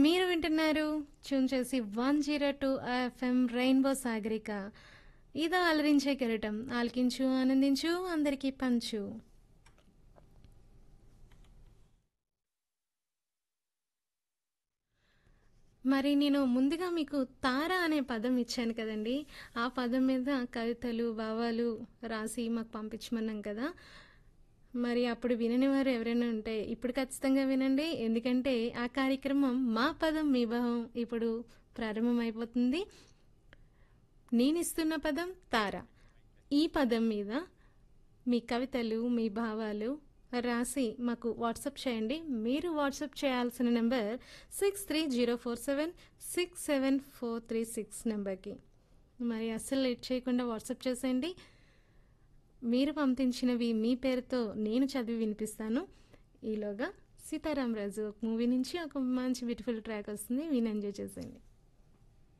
మీరు వింటున్నారు ట్యూన్ చేసి one zero two FM rainbow Sagarika ఇదో అలరించే కెరటం ఆలకించు ఆనందించు అందరికీ పంచు మరి నేను ముందుగా మీకు తార అనే పదం ఇచ్చాను కదండి ఆ పదం మీద కవితలు భావాలు రాసి మాకు పంపించమన్నాం కదా మరి అప్పుడు వినని వారు ఎవరైనా ఉంటే ఇప్పుడు ఖచ్చితంగా వినండి ఎందుకంటే ఆ కార్యక్రమం మా పదం మీ భావం ఇప్పుడు ప్రారంభమైపోతుంది నేను ఇస్తున్న పదం తార ఈ పదం మీద మీ కవితలు మీ భావాలు రాసి మాకు వాట్సాప్ చేయండి మీరు వాట్సాప్ చేయాల్సిన number six three zero four seven six seven four three six నెంబర్కి మరి అస్సలు లేట్ చేయకుండా వాట్సాప్ చేసేయండి మీరు పంపించినవి మీ పేరుతో నేను చదివి వినిపిస్తాను ఈలోగా సీతారాం రాజు మూవీ నుంచి ఒక మంచి బ్యూటిఫుల్ ట్రాక్ వస్తుంది విని ఎంజాయ్ చేసేయండి